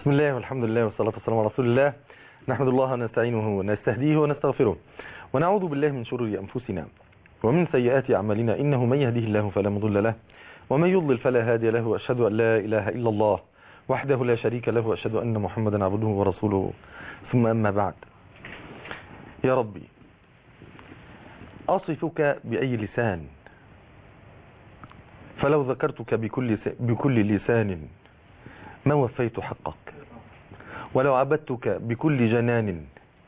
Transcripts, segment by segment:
بسم الله والحمد لله والصلاة والسلام على رسول الله نحمد الله ونستعينه ونستهديه ونستغفره ونعوذ بالله من شرور أنفسنا ومن سيئات أعمالنا إنه من يهده الله فلا مضل له ومن يضلل فلا هادي له وأشهد أن لا إله إلا الله وحده لا شريك له وأشهد أن محمدا عبده ورسوله ثم أما بعد يا ربي أصفك بأي لسان فلو ذكرتك بكل, بكل لسان ما وفيت حقك ولو عبدتك بكل جنان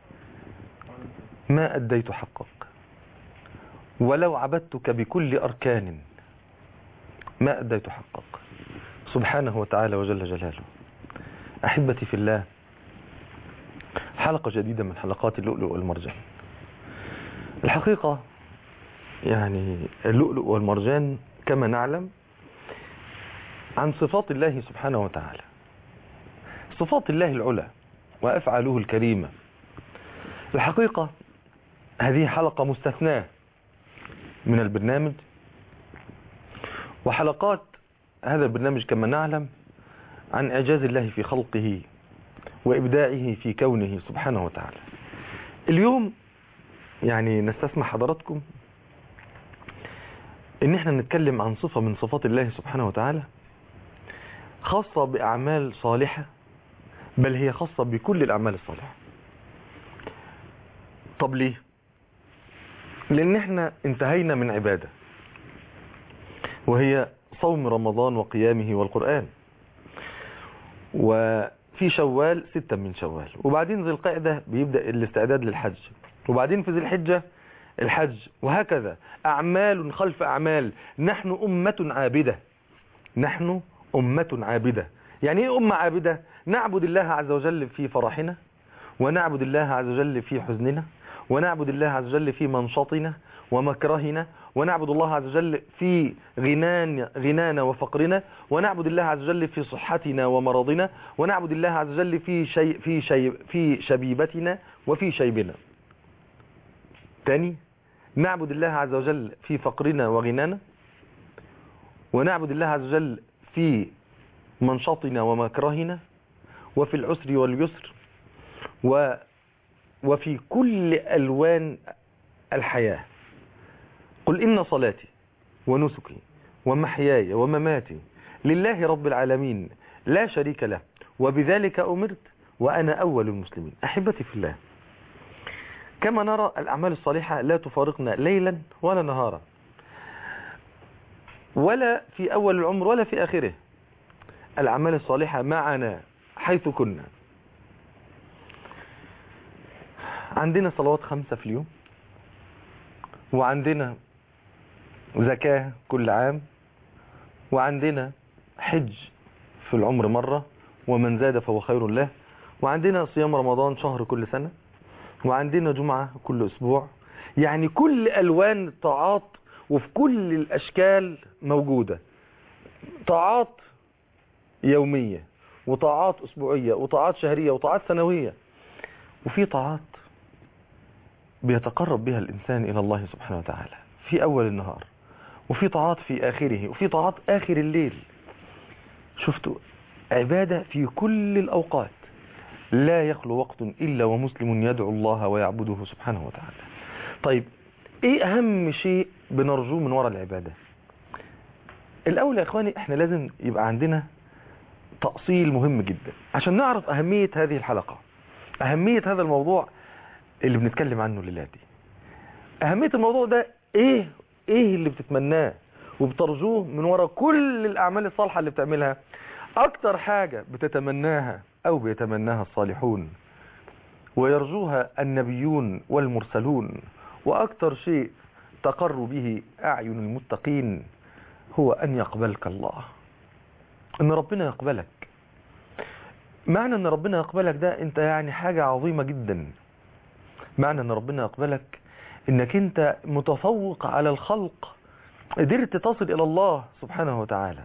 ما أديت حقك ولو عبدتك بكل أركان ما أديت حقك سبحانه وتعالى وجل جلاله أحبتي في الله حلقة جديدة من حلقات اللؤلؤ والمرجان الحقيقة يعني اللؤلؤ والمرجان كما نعلم عن صفات الله سبحانه وتعالى صفات الله العلى وأفعاله الكريمة الحقيقة هذه حلقة مستثناة من البرنامج وحلقات هذا البرنامج كما نعلم عن إعجاز الله في خلقه وإبداعه في كونه سبحانه وتعالى اليوم يعني نستسمح حضراتكم ان احنا نتكلم عن صفة من صفات الله سبحانه وتعالى خاصة بأعمال صالحة بل هي خاصة بكل الأعمال الصالحة طب ليه لأن احنا انتهينا من عبادة وهي صوم رمضان وقيامه والقرآن وفي شوال ستة من شوال وبعدين ذي القعدة بيبدأ الاستعداد للحج وبعدين في ذي الحجة الحج وهكذا أعمال خلف أعمال نحن أمة عابدة نحن أمة عابدة يعني إيه أمة عابدة نعبد الله عز وجل في فرحنا ونعبد الله عز وجل في حزننا ونعبد الله عز وجل في منشطنا ومكرهنا ونعبد الله عز وجل في غنان غنانا وفقرنا ونعبد الله عز وجل في صحتنا ومرضنا ونعبد الله عز وجل في شيء في شيء في شبيبتنا وفي شيبنا تاني نعبد الله عز وجل في فقرنا وغنانا ونعبد الله عز وجل في منشطنا ومكرهنا وفي العسر واليسر و وفي كل ألوان الحياة قل إن صلاتي ونسكي ومحياي ومماتي لله رب العالمين لا شريك له وبذلك أمرت وأنا أول المسلمين أحبتي في الله كما نرى الأعمال الصالحة لا تفارقنا ليلا ولا نهارا ولا في أول العمر ولا في آخره الأعمال الصالحة معنا حيث كنا عندنا صلوات خمسة في اليوم وعندنا زكاة كل عام وعندنا حج في العمر مرة ومن زاد فهو خير له وعندنا صيام رمضان شهر كل سنة وعندنا جمعة كل أسبوع يعني كل ألوان الطاعات وفي كل الأشكال موجودة طاعات يومية وطاعات أسبوعية وطاعات شهرية وطاعات سنوية وفي طاعات بيتقرب بها الإنسان إلى الله سبحانه وتعالى في أول النهار وفي طاعات في آخره وفي طاعات آخر الليل شفتوا عبادة في كل الأوقات لا يخلو وقت إلا ومسلم يدعو الله ويعبده سبحانه وتعالى طيب ايه اهم شيء بنرجوه من وراء العبادة الاول يا اخواني احنا لازم يبقى عندنا تأصيل مهم جدا عشان نعرف اهمية هذه الحلقة اهمية هذا الموضوع اللي بنتكلم عنه الليلة دي اهمية الموضوع ده ايه ايه اللي بتتمناه وبترجوه من وراء كل الاعمال الصالحة اللي بتعملها اكتر حاجة بتتمناها او بيتمناها الصالحون ويرجوها النبيون والمرسلون واكتر شيء تقر به اعين المتقين هو ان يقبلك الله ان ربنا يقبلك معنى ان ربنا يقبلك ده انت يعني حاجة عظيمة جدا معنى ان ربنا يقبلك انك انت متفوق على الخلق قدرت تصل الى الله سبحانه وتعالى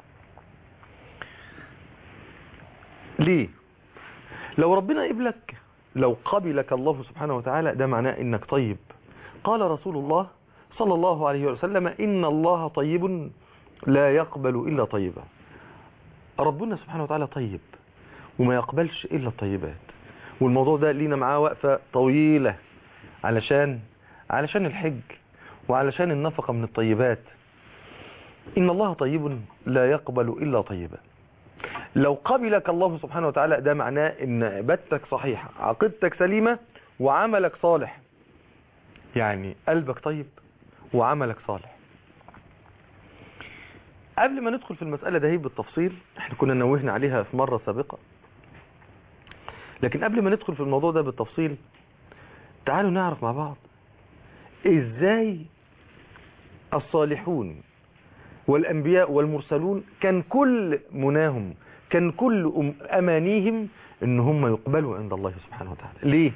ليه لو ربنا قبلك لو قبلك الله سبحانه وتعالى ده معناه انك طيب قال رسول الله صلى الله عليه وسلم ان الله طيب لا يقبل الا طيبا ربنا سبحانه وتعالى طيب وما يقبلش إلا الطيبات والموضوع ده لينا معاه وقفة طويلة علشان علشان الحج وعلشان النفقة من الطيبات إن الله طيب لا يقبل إلا طيبا لو قبلك الله سبحانه وتعالى ده معناه إن عبادتك صحيحة عقيدتك سليمة وعملك صالح يعني قلبك طيب وعملك صالح قبل ما ندخل في المسألة ده بالتفصيل احنا كنا نوهنا عليها في مرة سابقة لكن قبل ما ندخل في الموضوع ده بالتفصيل تعالوا نعرف مع بعض ازاي الصالحون والأنبياء والمرسلون كان كل مناهم كان كل أم- أمانيهم ان هم يقبلوا عند الله سبحانه وتعالى ليه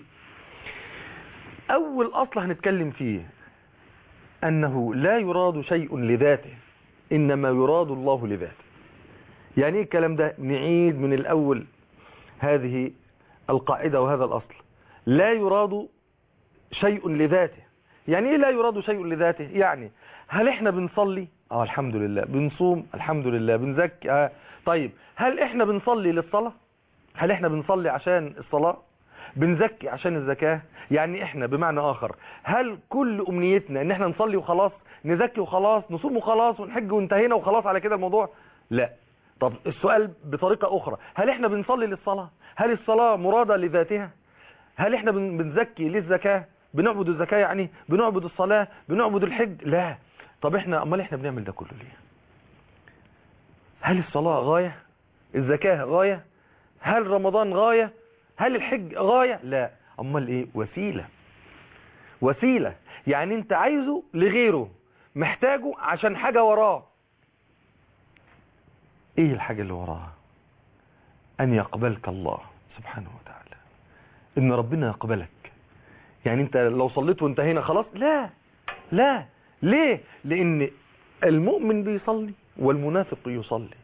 أول أصل هنتكلم فيه أنه لا يراد شيء لذاته إنما يراد الله لذاته يعني ايه الكلام ده نعيد من الأول هذه القاعدة وهذا الأصل لا يراد شيء لذاته يعني ايه لا يراد شيء لذاته يعني هل احنا بنصلي اه الحمد لله بنصوم الحمد لله بنزكي آه. طيب هل احنا بنصلي للصلاة هل احنا بنصلي عشان الصلاة بنزكي عشان الزكاة يعني احنا بمعنى اخر هل كل امنيتنا ان احنا نصلي وخلاص نزكي وخلاص نصوم وخلاص ونحج وانتهينا وخلاص على كده الموضوع لا طب السؤال بطريقة اخرى هل احنا بنصلي للصلاة هل الصلاة مرادة لذاتها هل احنا بن- بنزكي للزكاة بنعبد الزكاة يعني بنعبد الصلاة بنعبد الحج لا طب احنا امال احنا بنعمل ده كله ليه هل الصلاة غاية الزكاة غاية هل رمضان غاية هل الحج غاية لا امال ايه وسيلة وسيلة يعني انت عايزه لغيره محتاجه عشان حاجة وراه ايه الحاجة اللي وراها ان يقبلك الله سبحانه وتعالى ان ربنا يقبلك يعني انت لو صليت وانتهينا خلاص لا لا ليه لان المؤمن بيصلي والمنافق يصلي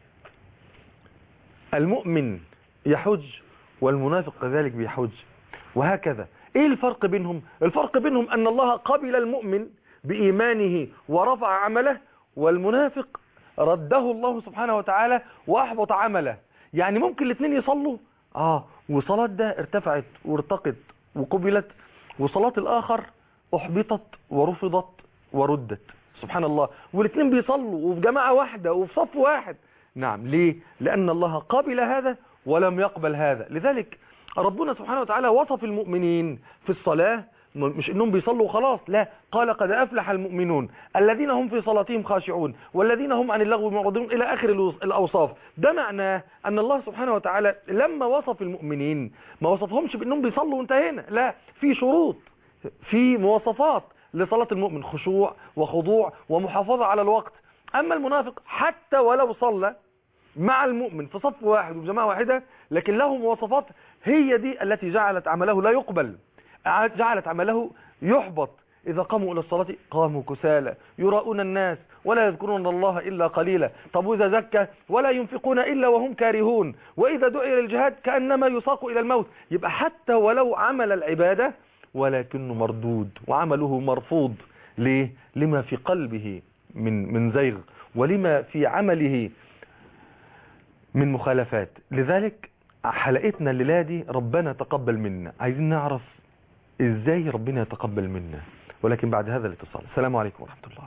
المؤمن يحج والمنافق كذلك بيحج وهكذا ايه الفرق بينهم الفرق بينهم ان الله قبل المؤمن بايمانه ورفع عمله والمنافق رده الله سبحانه وتعالى واحبط عمله يعني ممكن الاثنين يصلوا اه وصلاة ده ارتفعت وارتقت وقبلت وصلاة الاخر احبطت ورفضت وردت سبحان الله والاثنين بيصلوا وفي جماعة واحدة وفي صف واحد نعم ليه لأن الله قبل هذا ولم يقبل هذا لذلك ربنا سبحانه وتعالى وصف المؤمنين في الصلاة م- مش انهم بيصلوا وخلاص لا قال قد افلح المؤمنون الذين هم في صلاتهم خاشعون والذين هم عن اللغو معرضون الى اخر الوص- الاوصاف ده معناه ان الله سبحانه وتعالى لما وصف المؤمنين ما وصفهمش بانهم بيصلوا وانتهينا لا في شروط في مواصفات لصلاة المؤمن خشوع وخضوع ومحافظة على الوقت اما المنافق حتى ولو صلى مع المؤمن في صف واحد وجماعة واحدة لكن له مواصفات هي دي التي جعلت عمله لا يقبل جعلت عمله يحبط إذا قاموا إلى الصلاة قاموا كسالى يراؤون الناس ولا يذكرون الله إلا قليلا طب وإذا زكى ولا ينفقون إلا وهم كارهون وإذا دعي للجهاد كأنما يساق إلى الموت يبقى حتى ولو عمل العبادة ولكنه مردود وعمله مرفوض ليه؟ لما في قلبه من من زيغ ولما في عمله من مخالفات لذلك حلقتنا الليلة دي ربنا تقبل منا عايزين نعرف ازاي ربنا يتقبل منا ولكن بعد هذا الاتصال السلام عليكم ورحمة الله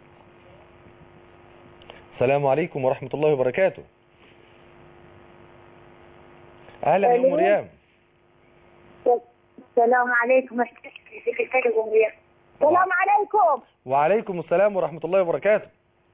السلام عليكم ورحمة الله وبركاته اهلا يا ام ألو. مريم السلام عليكم السلام عليكم وعليكم السلام ورحمة الله وبركاته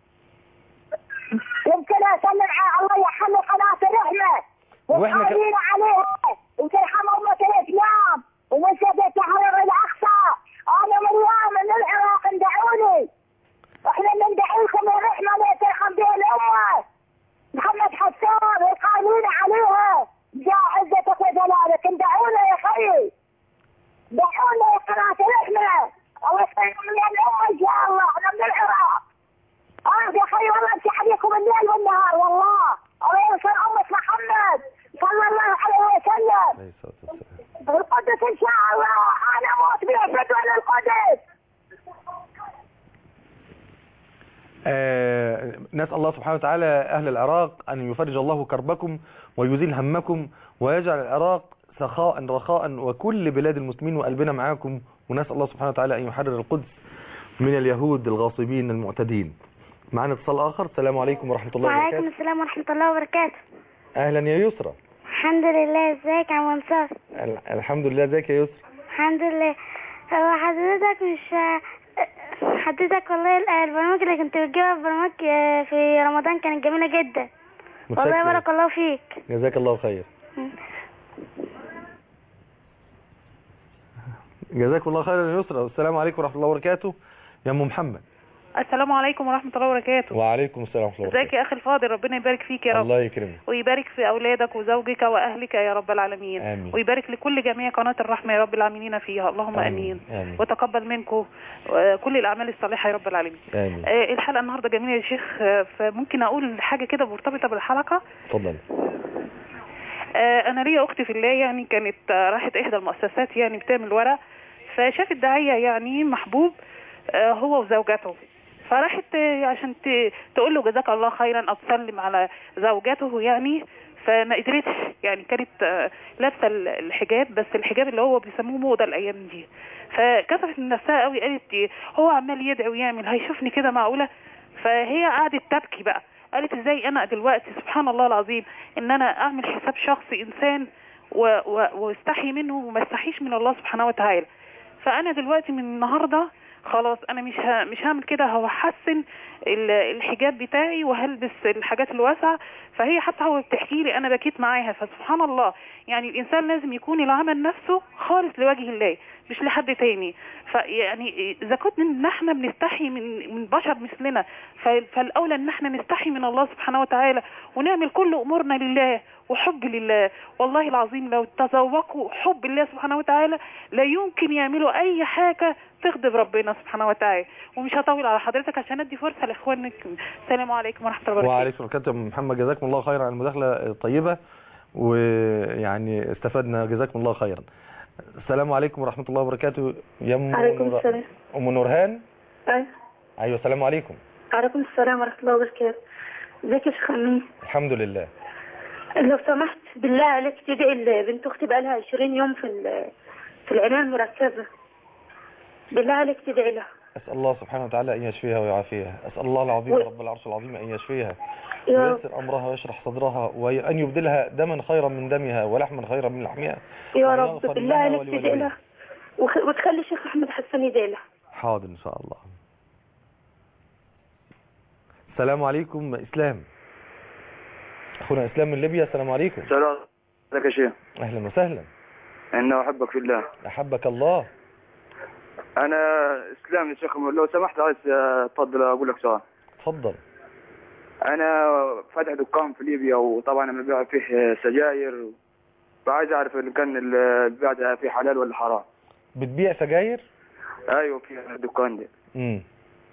يمكن اسلم على الله يحمي قناة الرحمة وإحنا ك- وتعالينا عليها وترحم أمة الإسلام ومنشد التحرر الأقصى أنا مريم من العراق ندعوني احنا ندعيكم الرحمة اللي ترحم بها الأمة محمد حسان وقالين عليها جاء عزتك وجلالك ندعونا يا خيي دعونا يا قناة الرحمة الله يسلم من الأمة إن شاء الله احنا من العراق اه يا خي والله امسح عليكم الليل والنهار والله الله ينصر امة محمد صلى الله عليه وسلم عليه الصلاة والسلام القدس ان شاء الله انا اموت بيه فدوى للقدس آه، نسأل الله الله سبحانه وتعالى أهل العراق أن يفرج الله كربكم ويزيل همكم ويجعل العراق سخاء رخاء وكل بلاد المسلمين وقلبنا معاكم ونسأل الله سبحانه وتعالى أن يحرر القدس من اليهود الغاصبين المعتدين معنا اتصال آخر السلام عليكم ورحمة الله وعليكم وبركاته السلام ورحمة الله وبركاته أهلا يا يسرى الحمد لله ازيك يا عم منصور ال- الحمد لله ازيك يا يسرى الحمد لله هو حضرتك مش حضرتك والله ال- البرامج اللي كنت بتجيبها في برامج آه، في رمضان كانت جميلة جدا والله متشكر. بارك الله فيك جزاك الله خير جزاك الله خيرا يا يسرى والسلام عليكم ورحمة الله وبركاته يا ام محمد السلام عليكم ورحمة الله وبركاته وعليكم السلام ورحمة الله ازيك يا اخي الفاضل ربنا يبارك فيك يا رب الله يكرمك ويبارك في اولادك وزوجك واهلك يا رب العالمين آمين. ويبارك لكل جميع قناة الرحمة يا رب العالمين فيها اللهم امين, آمين. وتقبل منكم آه، كل الاعمال الصالحة يا رب العالمين آمين آه، الحلقة النهاردة جميلة يا شيخ آه، فممكن اقول حاجة كده مرتبطة بالحلقة اتفضل آه، انا ليا اختي في الله يعني كانت آه، راحت احدى المؤسسات يعني بتعمل ورق فشافت داعية يعني محبوب آه، هو وزوجته فراحت آه، عشان ت- تقول له جزاك الله خيرا او تسلم على زوجته يعني فما قدرتش يعني كانت آه، لابسه ال- الحجاب بس الحجاب اللي هو بيسموه موضه الايام دي فكسفت من نفسها قوي قالت إيه، هو عمال يدعي ويعمل هيشوفني كده معقوله فهي قعدت تبكي بقى قالت ازاي انا دلوقتي سبحان الله العظيم ان انا اعمل حساب شخص انسان و- و- واستحي منه وما استحيش من الله سبحانه وتعالى فانا دلوقتي من النهارده خلاص انا مش ه... مش هعمل كده هحسن ال- الحجاب بتاعي وهلبس الحاجات الواسعه فهي حتى هو بتحكي لي انا بكيت معاها فسبحان الله يعني الانسان لازم يكون العمل نفسه خالص لوجه الله مش لحد تاني فيعني اذا كنا ان احنا بنستحي من من بشر مثلنا ف- فالاولى ان احنا نستحي من الله سبحانه وتعالى ونعمل كل امورنا لله وحب لله والله العظيم لو تذوقوا حب الله سبحانه وتعالى لا يمكن يعملوا اي حاجه تغضب ربنا سبحانه وتعالى ومش هطول على حضرتك عشان ادي فرصه لاخوانك السلام عليكم ورحمه الله وبركاته وعليكم السلام يا أم محمد جزاكم الله خيرا على المداخلة الطيبة ويعني استفدنا جزاكم الله خيرا السلام عليكم ورحمة الله وبركاته يا ام عليكم نور- السلام ام نورهان أيوة. ايوه السلام عليكم عليكم السلام ورحمة الله وبركاته ازيك يا شيخ أمين الحمد لله لو سمحت بالله عليك تدعي ل- بنت أختي بقالها 20 يوم في ال- في العناية المركزة بالله عليك تدعي لها اسال الله سبحانه وتعالى ان يشفيها ويعافيها اسال الله العظيم و- رب العرش العظيم ان يشفيها يا رب ويسر امرها ويشرح صدرها وان يبدلها دما خيرا من دمها ولحما خيرا من لحمها يا وأن رب يغفر بالله لها عليك ولوالديها. تدعي لها وخ- وتخلي الشيخ أحمد حسن يدعي لها حاضر ان شاء الله السلام عليكم اسلام اخونا اسلام من ليبيا السلام عليكم سلام ازيك يا شيخ اهلا وسهلا انا احبك في الله احبك الله انا اسلام يا شيخ لو سمحت عايز اتفضل اقول لك سؤال اتفضل انا فاتح دكان في ليبيا وطبعا انا ببيع فيه سجاير فعايز اعرف ان كان البيع ده فيه حلال ولا حرام بتبيع سجاير ايوه في الدكان ده امم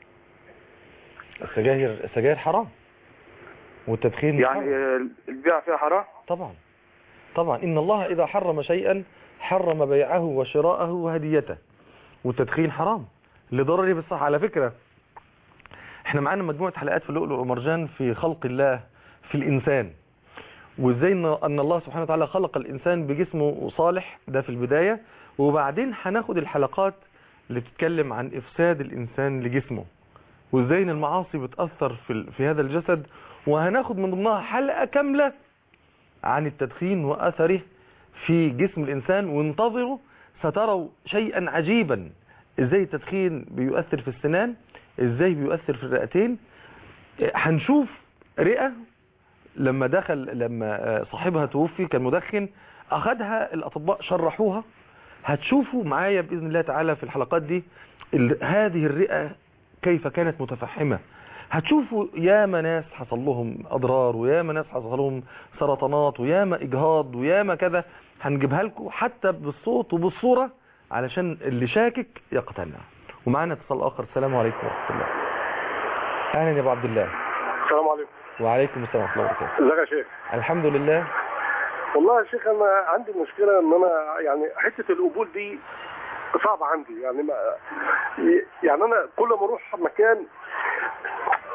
السجاير السجاير حرام والتدخين يعني حرام. البيع فيها حرام طبعا طبعا ان الله اذا حرم شيئا حرم بيعه وشراءه وهديته والتدخين حرام لضرره بالصحة على فكرة احنا معانا مجموعة حلقات في اللؤلؤ والمرجان في خلق الله في الانسان وازاي ان أن الله سبحانه وتعالى خلق الانسان بجسمه صالح ده في البداية وبعدين هناخد الحلقات اللي بتتكلم عن افساد الانسان لجسمه وازاي ان المعاصي بتأثر في, ال- في هذا الجسد وهناخد من ضمنها حلقة كاملة عن التدخين وأثره في جسم الإنسان وانتظروا ستروا شيئا عجيبا ازاي التدخين بيؤثر في السنان ازاي بيؤثر في الرئتين إيه، هنشوف رئة لما دخل لما آه، صاحبها توفي كان مدخن اخدها الاطباء شرحوها هتشوفوا معايا باذن الله تعالى في الحلقات دي ال- هذه الرئة كيف كانت متفحمة هتشوفوا ياما ناس حصل لهم اضرار وياما ناس حصل لهم سرطانات وياما اجهاض وياما كذا هنجيبها لكم حتى بالصوت وبالصورة علشان اللي شاكك يقتنع ومعانا اتصال اخر السلام عليكم ورحمة الله اهلا يا ابو عبد الله السلام عليكم وعليكم السلام ورحمة الله وبركاته ازيك يا شيخ الحمد لله والله يا شيخ انا عندي مشكله ان انا يعني حته القبول دي صعبه عندي يعني ما يعني انا كل ما اروح مكان ما حدش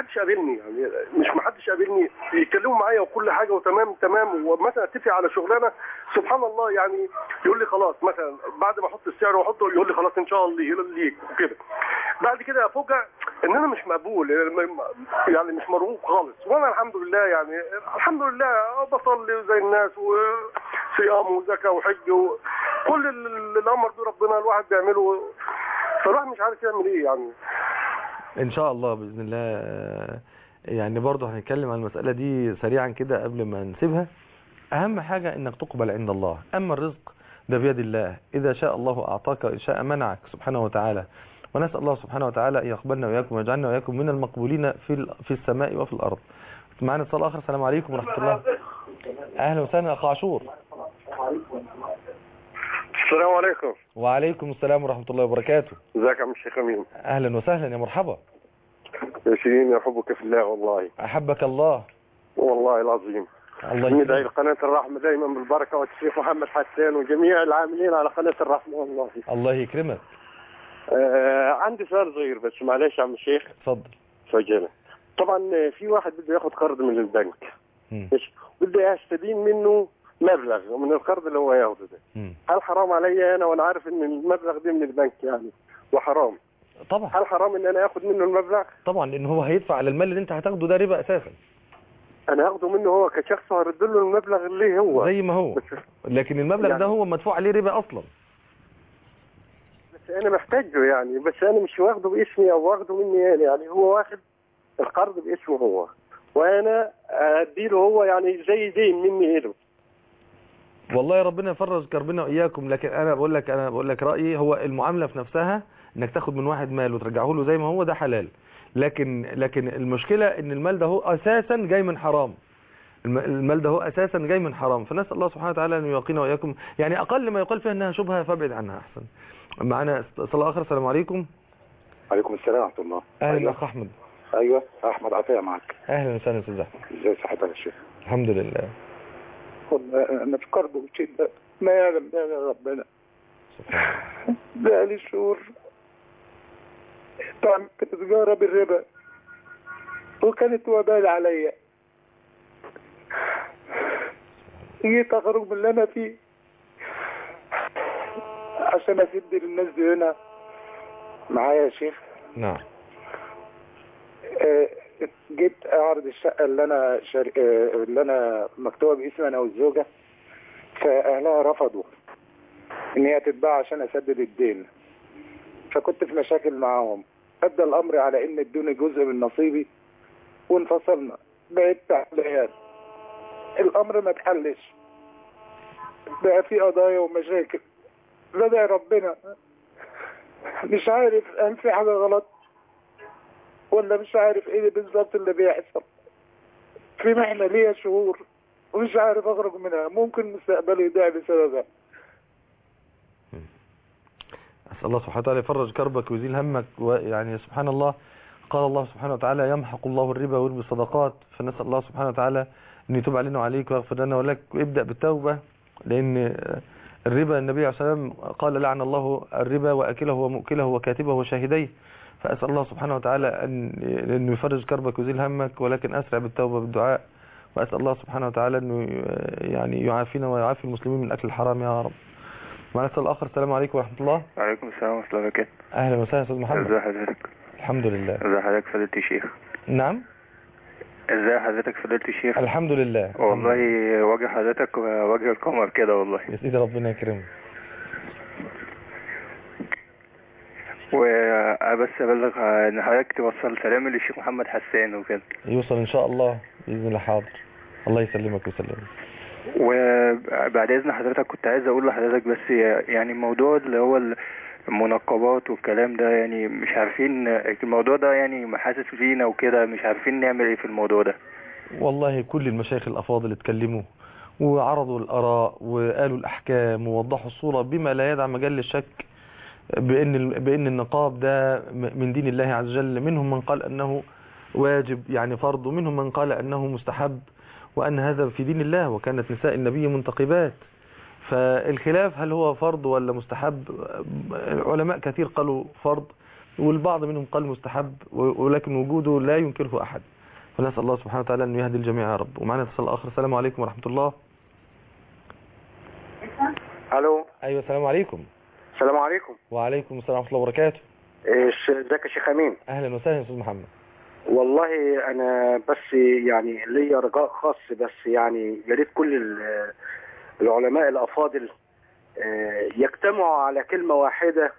حدش قابلني يعني مش ما حدش قابلني يتكلموا معايا وكل حاجه وتمام تمام ومثلا اتفق على شغلانه سبحان الله يعني يقول لي خلاص مثلا بعد ما احط السعر واحطه يقول لي خلاص ان شاء الله يقول لي وكده بعد كده افوجئ ان انا مش مقبول يعني مش مرغوب خالص وانا الحمد لله يعني الحمد لله بصلي زي الناس وصيام وزكاه وحج وكل اللي الامر ده ربنا الواحد بيعمله فالواحد مش عارف يعمل ايه يعني ان شاء الله باذن الله آه، يعني برضه هنتكلم عن المساله دي سريعا كده قبل ما نسيبها اهم حاجه انك تقبل عند الله اما الرزق ده بيد الله اذا شاء الله اعطاك وان شاء منعك سبحانه وتعالى ونسال الله سبحانه وتعالى ان يقبلنا واياكم ويجعلنا واياكم من المقبولين في ال- في السماء وفي الارض معنا اتصال اخر السلام عليكم ورحمه الله اهلا وسهلا اخ عاشور السلام عليكم وعليكم السلام ورحمه الله وبركاته ازيك يا عم الشيخ امين اهلا وسهلا يا مرحبا يا شيرين يحبك في الله والله احبك الله والله العظيم الله ندعي يكرمك لقناة الرحمة دايما بالبركة والشيخ محمد حسان وجميع العاملين على قناة الرحمة والله الله يكرمك آه عندي سؤال صغير بس معلش يا عم الشيخ اتفضل فجأة طبعا آه، في واحد بده ياخد قرض من البنك مم. مش بده يستدين منه مبلغ من القرض اللي هو ياخده ده مم. هل حرام علي انا وانا عارف ان المبلغ ده من البنك يعني وحرام طبعا هل حرام ان انا اخد منه المبلغ طبعا لان هو هيدفع على المال اللي انت هتاخده ده ربا اساسا انا هاخده منه هو كشخص وهرد له المبلغ اللي هو زي ما هو بس, لكن المبلغ يعني- ده هو مدفوع عليه ربا اصلا بس انا محتاجه يعني بس انا مش واخده باسمي او واخده مني انا يعني هو واخد القرض باسمه هو وانا اديله هو يعني زي دين مني له والله ربنا يفرج كربنا واياكم لكن انا بقول لك انا بقول لك رايي هو المعامله في نفسها انك تاخد من واحد مال وترجعه له زي ما هو ده حلال لكن لكن المشكله ان المال ده هو اساسا جاي من حرام الم- المال ده هو اساسا جاي من حرام فنسال الله سبحانه وتعالى ان يوقينا واياكم يعني اقل ما يقال فيها انها شبهه فابعد عنها احسن معنا صلاه اخر السلام عليكم عليكم السلام ورحمة الله اهلا أيوة. اخ احمد أيوة أحمد عطية معك اهلا وسهلا يا استاذ احمد إزاي صحتك يا شيخ الحمد لله والله أنا في كرب وشدة ما يعلم بها إلا ربنا سبحان بقالي شهور بعمل تجارة بالربا وكانت وبال عليا جيت أخرج من اللي أنا فيه عشان أسد للناس دي هنا معايا يا شيخ نعم آه، جيت اعرض الشقه اللي انا شر... آه، اللي انا مكتوبه باسمي انا والزوجه فاهلها رفضوا ان هي تتباع عشان اسدد الدين فكنت في مشاكل معاهم ادى الامر على ان ادوني جزء من نصيبي وانفصلنا بقيت تعبان الامر ما اتحلش بقى في قضايا ومشاكل بدأ ربنا مش عارف هل في حاجه غلط ولا مش عارف ايه بالظبط اللي بيحصل في محنة ليا شهور ومش عارف اخرج منها ممكن مستقبلي يضيع بسببها أسأل الله سبحانه وتعالى يفرج كربك ويزيل همك ويعني سبحان الله قال الله سبحانه وتعالى يمحق الله الربا ويربي الصدقات فنسأل الله سبحانه وتعالى أن يتوب علينا وعليك ويغفر لنا ولك وابدأ بالتوبة لأن الربا النبي عليه الصلاة والسلام قال لعن الله الربا وأكله ومؤكله وكاتبه وشاهديه فأسأل الله سبحانه وتعالى أن أنه يفرج كربك ويزيل همك ولكن أسرع بالتوبة بالدعاء وأسأل الله سبحانه وتعالى أنه يعني يعافينا ويعافي المسلمين من أكل الحرام يا رب معنا السؤال الآخر السلام عليكم ورحمة الله وعليكم السلام ورحمة الله وبركاته أهلا وسهلا أستاذ محمد ازي حضرتك الحمد لله ازي حضرتك فضيلة الشيخ نعم ازي حضرتك فضيلة الشيخ الحمد لله والله وجه حضرتك وجه القمر كده والله يا سيدي ربنا يكرمك وبس ابلغ ان حضرتك توصل سلامي للشيخ محمد حسان وكده يوصل إن شاء الله بإذن الله حاضر الله يسلمك ويسلمك وبعد اذن حضرتك كنت عايز اقول لحضرتك بس يعني الموضوع اللي هو المنقبات والكلام ده يعني مش عارفين الموضوع ده يعني محاسس فينا وكده مش عارفين نعمل ايه في الموضوع ده والله كل المشايخ الأفاضل اتكلموا وعرضوا الآراء وقالوا الأحكام ووضحوا الصورة بما لا يدع مجال للشك بأن بأن النقاب ده من دين الله عز وجل منهم من قال أنه واجب يعني فرض ومنهم من قال أنه مستحب وأن هذا في دين الله وكانت نساء النبي منتقبات فالخلاف هل هو فرض ولا مستحب علماء كثير قالوا فرض والبعض منهم قال مستحب و- ولكن وجوده لا ينكره أحد فنسأل الله سبحانه وتعالى أن يهدي الجميع يا رب ومعنا اتصال آخر السلام عليكم ورحمة الله الو أيوة السلام عليكم السلام عليكم وعليكم السلام ورحمة الله وبركاته إيش- ازيك يا شيخ امين أهلا وسهلا يا أستاذ محمد والله انا بس يعني ليا رجاء خاص بس يعني يا ريت كل ال- العلماء الافاضل آه، يجتمعوا على كلمه واحده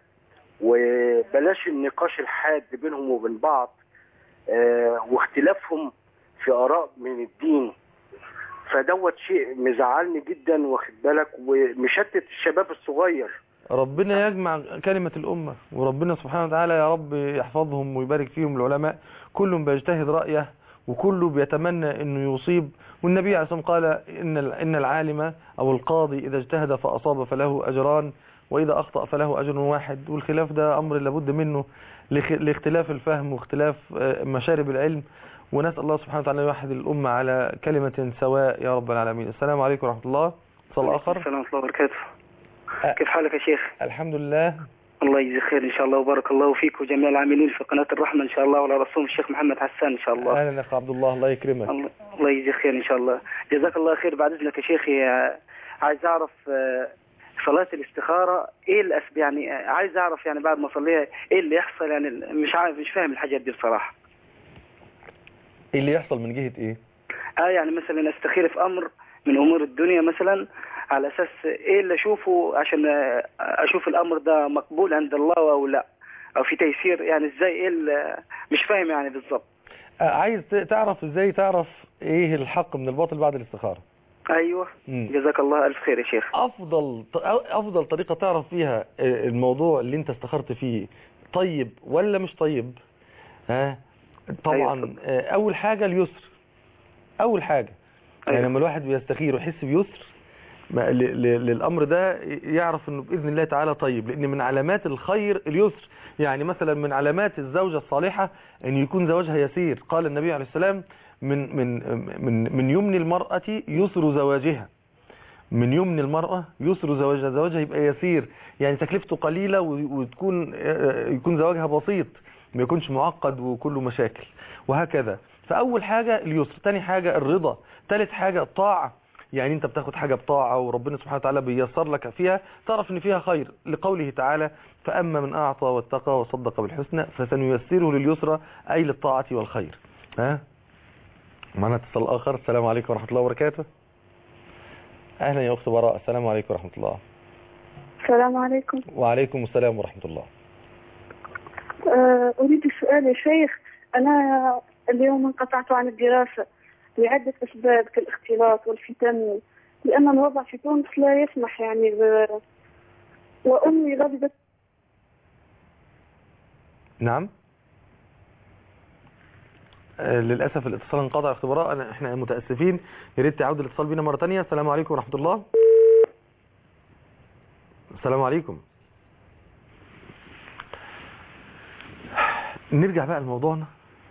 وبلاش النقاش الحاد بينهم وبين بعض آه، واختلافهم في اراء من الدين فدوت شيء مزعلني جدا واخد بالك ومشتت الشباب الصغير ربنا يجمع كلمة الأمة وربنا سبحانه وتعالى يا رب يحفظهم ويبارك فيهم العلماء كلهم بيجتهد رأيه وكله بيتمنى أنه يصيب والنبي عليه الصلاة والسلام قال إن إن العالم أو القاضي إذا اجتهد فأصاب فله أجران وإذا أخطأ فله أجر واحد والخلاف ده أمر لابد منه لاخ- لاختلاف الفهم واختلاف آه، مشارب العلم ونسأل الله سبحانه وتعالى أن يوحد الأمة على كلمة سواء يا رب العالمين السلام عليكم ورحمة الله اتصال آخر السلام ورحمة الله وبركاته كيف حالك يا شيخ الحمد لله الله يجزي خير إن شاء الله وبارك الله فيك وجميع العاملين في قناة الرحمة إن شاء الله وعلى رسول الشيخ محمد حسان إن شاء الله أهلا أخ عبد الله الله يكرمك الله, الله يجزي خير إن شاء الله جزاك الله خير بعد إذنك يا شيخي آه، عايز أعرف آه، صلاة الاستخارة إيه الأسب يعني آه، عايز أعرف يعني بعد ما أصليها إيه اللي يحصل يعني مش عارف مش فاهم الحاجات دي بصراحة إيه اللي يحصل من جهة إيه اه يعني مثلا استخير في امر من امور الدنيا مثلا على اساس ايه اللي اشوفه عشان آه، اشوف الامر ده مقبول عند الله او لا او في تيسير يعني ازاي ايه اللي- مش فاهم يعني بالظبط آه، عايز ت- تعرف ازاي تعرف ايه الحق من الباطل بعد الاستخارة ايوه مم. جزاك الله الف خير يا شيخ افضل ط- افضل طريقة تعرف فيها آه، الموضوع اللي انت استخرت فيه طيب ولا مش طيب ها طبعا آه، اول حاجة اليسر اول حاجة يعني لما الواحد بيستخير ويحس بيسر ما- ل- ل- للامر ده يعرف انه باذن الله تعالى طيب لان من علامات الخير اليسر يعني مثلا من علامات الزوجة الصالحة ان يكون زواجها يسير قال النبي عليه السلام من من من من يمن المرأة يسر زواجها من يمن المرأة يسر زواجها زواجها يبقى يسير يعني تكلفته قليلة و- وتكون آه، يكون زواجها بسيط ما يكونش معقد وكله مشاكل وهكذا فأول حاجة اليسر تاني حاجة الرضا ثالث حاجة الطاعة يعني انت بتاخد حاجة بطاعة وربنا سبحانه وتعالى بيسر لك فيها تعرف ان فيها خير لقوله تعالى فأما من أعطى واتقى وصدق بالحسنى فسنيسره لليسرى أي للطاعة والخير ها معنا اتصال آخر السلام عليكم ورحمة الله وبركاته أهلا يا أخت براء السلام عليكم ورحمة الله السلام عليكم وعليكم السلام ورحمة الله آه، أريد السؤال يا شيخ أنا اليوم انقطعت عن الدراسة لعدة أسباب كالاختلاط والفتن لأن الوضع في تونس لا يسمح يعني ب... وأمي غضبت نعم آه، للأسف الاتصال انقطع يا أخت براء أنا احنا متأسفين يا ريت تعود الاتصال بينا مرة تانية السلام عليكم ورحمة الله السلام عليكم نرجع بقى لموضوعنا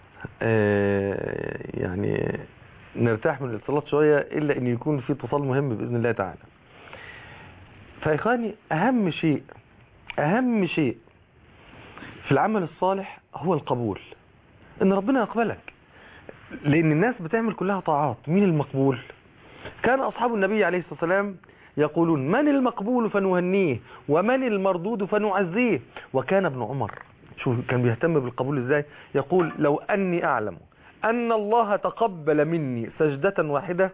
آه، يعني نرتاح من الاتصالات شوية إلا أن يكون في اتصال مهم بإذن الله تعالى فإخواني أهم شيء أهم شيء في العمل الصالح هو القبول ان ربنا يقبلك لان الناس بتعمل كلها طاعات مين المقبول كان اصحاب النبي عليه الصلاة والسلام يقولون من المقبول فنهنيه ومن المردود فنعزيه وكان ابن عمر شوف كان بيهتم بالقبول ازاي يقول لو اني اعلم ان الله تقبل مني سجدة واحدة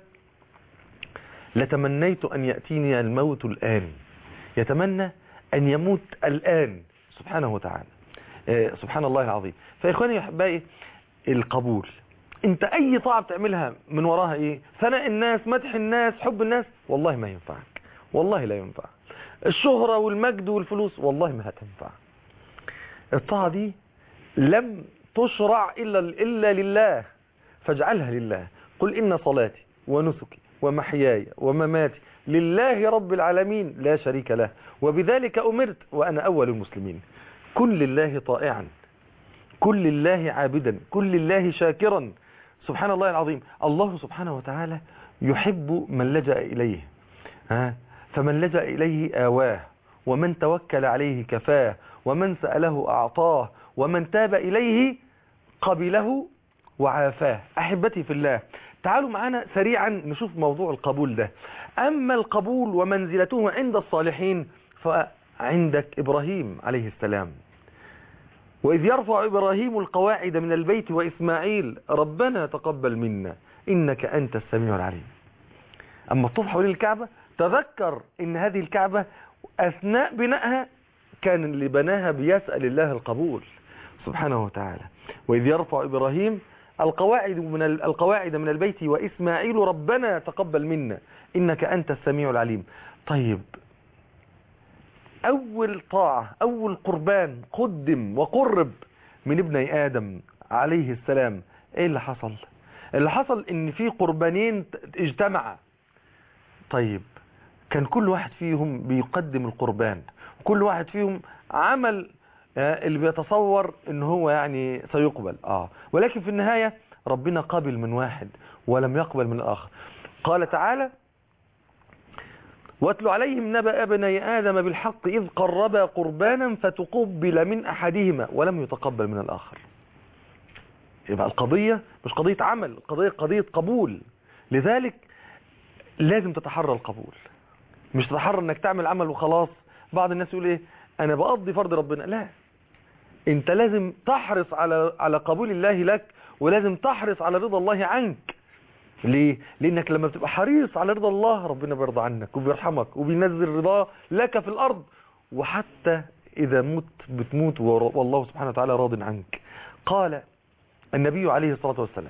لتمنيت ان يأتيني الموت الان يتمنى ان يموت الان سبحانه وتعالى آه، سبحان الله العظيم فإخواني يا أحبائي القبول انت اي طاعة بتعملها من وراها ايه ثناء الناس مدح الناس حب الناس والله ما ينفعك والله لا ينفع الشهرة والمجد والفلوس والله ما هتنفع الطاعة دي لم تشرع إلا, إلا لله فاجعلها لله قل إن صلاتي ونسكي ومحياي ومماتي لله رب العالمين لا شريك له وبذلك أمرت وأنا أول المسلمين كن لله طائعا كن لله عابدا كن لله شاكرا سبحان الله العظيم الله سبحانه وتعالى يحب من لجأ إليه ها فمن لجأ إليه آواه ومن توكل عليه كفاه ومن سأله أعطاه ومن تاب إليه قبله وعافاه أحبتي في الله تعالوا معنا سريعا نشوف موضوع القبول ده أما القبول ومنزلته عند الصالحين فعندك إبراهيم عليه السلام وإذ يرفع إبراهيم القواعد من البيت وإسماعيل ربنا تقبل منا إنك أنت السميع العليم أما الطوف حوالين الكعبة تذكر إن هذه الكعبة أثناء بنائها كان اللي بناها بيسأل الله القبول سبحانه وتعالى وإذ يرفع إبراهيم القواعد من القواعد من البيت وإسماعيل ربنا تقبل منا إنك أنت السميع العليم طيب أول طاعة أول قربان قدم وقرب من ابني آدم عليه السلام إيه اللي حصل اللي حصل إن في قربانين اجتمعا طيب كان كل واحد فيهم بيقدم القربان وكل واحد فيهم عمل اللي بيتصور ان هو يعني سيقبل اه ولكن في النهاية ربنا قبل من واحد ولم يقبل من الاخر قال تعالى واتل عليهم نبأ ابني آدم بالحق إذ قربا قربانا فتقبل من أحدهما ولم يتقبل من الآخر يبقى القضية مش قضية عمل القضية قضية قبول لذلك لازم تتحرى القبول مش تتحرى انك تعمل عمل وخلاص بعض الناس يقول ايه انا بقضي فرض ربنا لا انت لازم تحرص على على قبول الله لك ولازم تحرص على رضا الله عنك ليه لانك لما بتبقى حريص على رضا الله ربنا بيرضى عنك وبيرحمك وبينزل رضاه لك في الارض وحتى اذا مت بتموت والله سبحانه وتعالى راض عنك قال النبي عليه الصلاة والسلام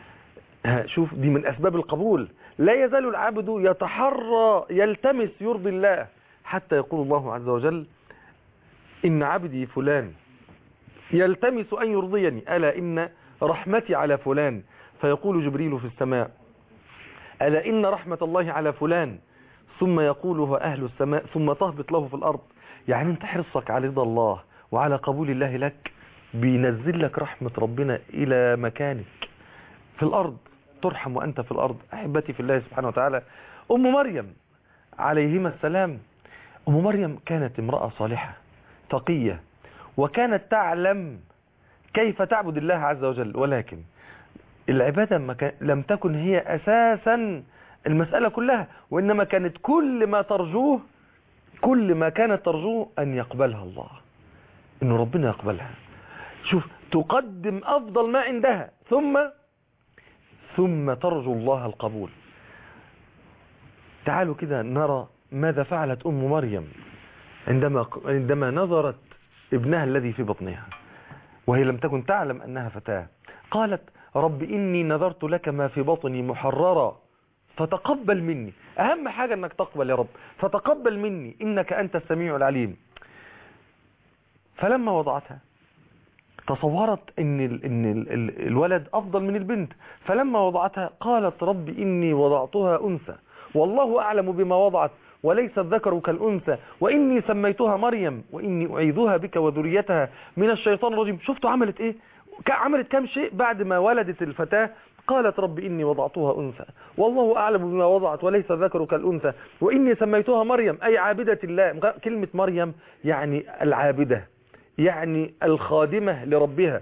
شوف دي من اسباب القبول لا يزال العبد يتحرى يلتمس يرضي الله حتى يقول الله عز وجل إن عبدي فلان يلتمس أن يرضيني ألا إن رحمتي على فلان فيقول جبريل في السماء ألا إن رحمة الله على فلان ثم يقولها أهل السماء ثم تهبط له في الأرض يعني انت حرصك على رضا الله وعلى قبول الله لك بينزل لك رحمة ربنا إلى مكانك في الأرض ترحم وأنت في الأرض أحبتي في الله سبحانه وتعالى أم مريم عليهما السلام أم مريم كانت امرأة صالحة تقية وكانت تعلم كيف تعبد الله عز وجل ولكن العبادة ما كان لم تكن هي أساسا المسألة كلها وإنما كانت كل ما ترجوه كل ما كانت ترجوه أن يقبلها الله إنه ربنا يقبلها شوف تقدم أفضل ما عندها ثم ثم ترجو الله القبول تعالوا كده نرى ماذا فعلت أم مريم عندما عندما نظرت ابنها الذي في بطنها وهي لم تكن تعلم أنها فتاة قالت رب إني نذرت لك ما في بطني محررا فتقبل مني أهم حاجة أنك تقبل يا رب فتقبل مني إنك أنت السميع العليم فلما وضعتها تصورت ان ال ان ال ال الولد افضل من البنت فلما وضعتها قالت رب اني وضعتها انثى والله اعلم بما وضعت وليس الذكر كالانثى واني سميتها مريم واني اعيذها بك وذريتها من الشيطان الرجيم شفتوا عملت ايه عملت كام شيء بعد ما ولدت الفتاة قالت رب إني وضعتها أنثى والله أعلم بما وضعت وليس الذكر كالأنثى وإني سميتها مريم أي عابدة الله كلمة مريم يعني العابدة يعني الخادمة لربها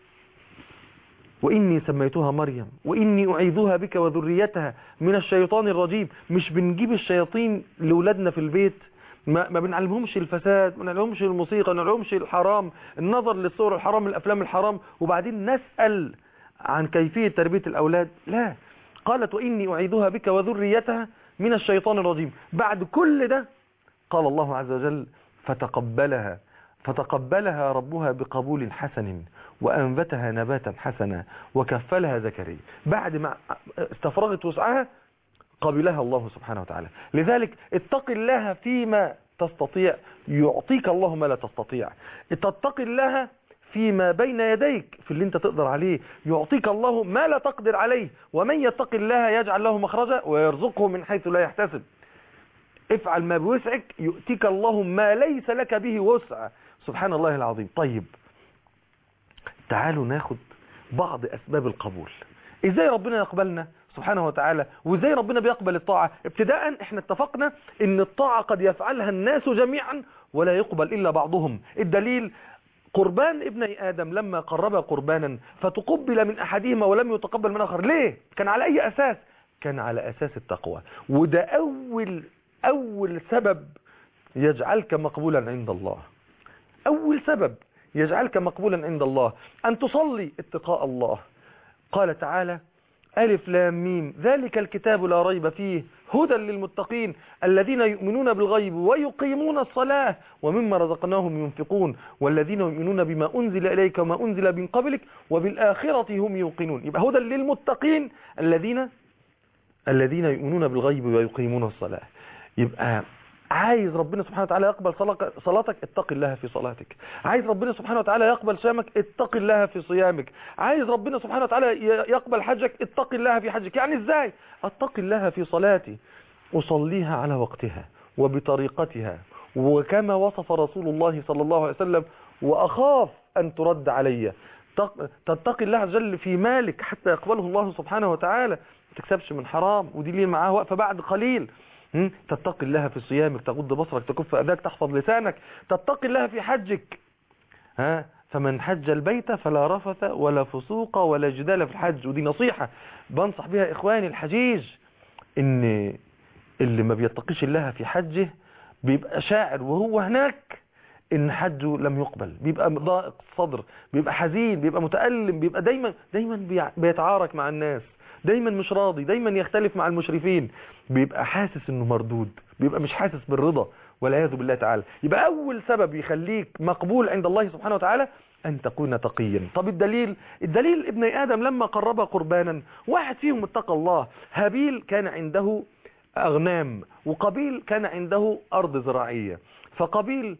وإني سميتها مريم وإني أعيذها بك وذريتها من الشيطان الرجيم مش بنجيب الشياطين لولادنا في البيت ما, ما بنعلمهمش الفساد ما بنعلمهمش الموسيقى ما بنعلمهمش الحرام النظر للصور الحرام الأفلام الحرام وبعدين نسأل عن كيفية تربية الأولاد لا قالت وإني أعيذها بك وذريتها من الشيطان الرجيم بعد كل ده قال الله عز وجل فتقبلها فتقبلها ربها بقبول حسن وأنبتها نباتا حسنا وكفلها زكريا بعد ما استفرغت وسعها قبلها الله سبحانه وتعالى لذلك اتق الله فيما تستطيع يعطيك الله ما لا تستطيع تتقي الله فيما بين يديك في اللي انت تقدر عليه يعطيك الله ما لا تقدر عليه ومن يتق الله يجعل له مخرجا ويرزقه من حيث لا يحتسب افعل ما بوسعك يؤتيك الله ما ليس لك به وسع سبحان الله العظيم طيب تعالوا ناخد بعض أسباب القبول إزاي ربنا يقبلنا سبحانه وتعالى وإزاي ربنا بيقبل الطاعة ابتداء احنا اتفقنا ان الطاعة قد يفعلها الناس جميعا ولا يقبل إلا بعضهم الدليل قربان ابني آدم لما قرب قربانا فتقبل من أحدهما ولم يتقبل من آخر ليه؟ كان على أي أساس؟ كان على أساس التقوى وده أول أول سبب يجعلك مقبولا عند الله أول سبب يجعلك مقبولا عند الله أن تصلي اتقاء الله قال تعالى ألف لام ميم ذلك الكتاب لا ريب فيه هدى للمتقين الذين يؤمنون بالغيب ويقيمون الصلاة ومما رزقناهم ينفقون والذين يؤمنون بما أنزل إليك وما أنزل من قبلك وبالآخرة هم يوقنون يبقى هدى للمتقين الذين الذين يؤمنون بالغيب ويقيمون الصلاة يبقى عايز ربنا سبحانه وتعالى يقبل صلاتك اتق الله في صلاتك عايز ربنا سبحانه وتعالى يقبل صيامك اتق الله في صيامك عايز ربنا سبحانه وتعالى يقبل حجك اتق الله في حجك يعني ازاي اتق الله في صلاتي اصليها على وقتها وبطريقتها وكما وصف رسول الله صلى الله عليه وسلم واخاف ان ترد علي تتقي الله عز وجل في مالك حتى يقبله الله سبحانه وتعالى ما تكسبش من حرام ودي ليه معاه وقفه بعد قليل تتقي الله في صيامك تغض بصرك تكف أداك تحفظ لسانك تتقي الله في حجك ها فمن حج البيت فلا رفث ولا فسوق ولا جدال في الحج ودي نصيحة بنصح بها إخواني الحجيج إن اللي ما بيتقيش الله في حجه بيبقى شاعر وهو هناك إن حجه لم يقبل بيبقى ضائق الصدر بيبقى حزين بيبقى متألم بيبقى دايما دايما بيتعارك مع الناس دايما مش راضي دايما يختلف مع المشرفين بيبقى حاسس انه مردود بيبقى مش حاسس بالرضا والعياذ بالله تعالى يبقى اول سبب يخليك مقبول عند الله سبحانه وتعالى ان تكون تقيا طب الدليل الدليل ابن ادم لما قرب قربانا واحد فيهم اتقى الله هابيل كان عنده اغنام وقبيل كان عنده ارض زراعيه فقبيل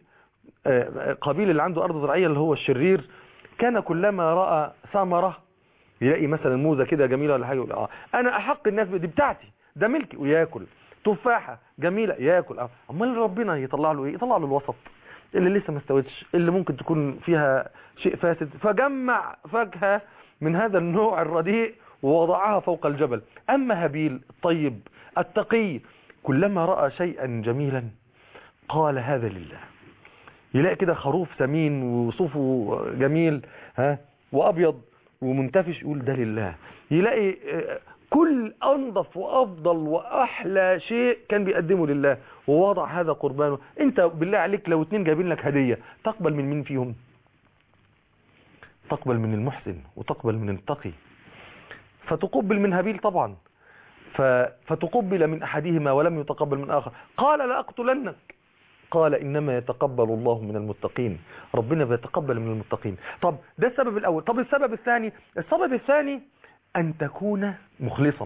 قبيل اللي عنده ارض زراعيه اللي هو الشرير كان كلما راى ثمره يلاقي مثلا موزه كده جميله ولا حاجه يقول اه انا احق الناس دي بتاعتي ده ملكي وياكل تفاحه جميله ياكل اه امال ربنا يطلع له ايه يطلع له الوسط اللي لسه ما استوتش اللي ممكن تكون فيها شيء فاسد فجمع فاكهه من هذا النوع الرديء ووضعها فوق الجبل اما هابيل الطيب التقي كلما راى شيئا جميلا قال هذا لله يلاقي كده خروف سمين وصوفه جميل ها وابيض ومنتفش يقول ده لله يلاقي كل انظف وافضل واحلى شيء كان بيقدمه لله ووضع هذا قربانه انت بالله عليك لو اتنين جايبين لك هدية تقبل من مين فيهم تقبل من المحسن وتقبل من التقي فتقبل من هابيل طبعا فتقبل من احدهما ولم يتقبل من اخر قال لاقتلنك قال إنما يتقبل الله من المتقين ربنا بيتقبل من المتقين طب ده السبب الأول طب السبب الثاني السبب الثاني أن تكون مخلصا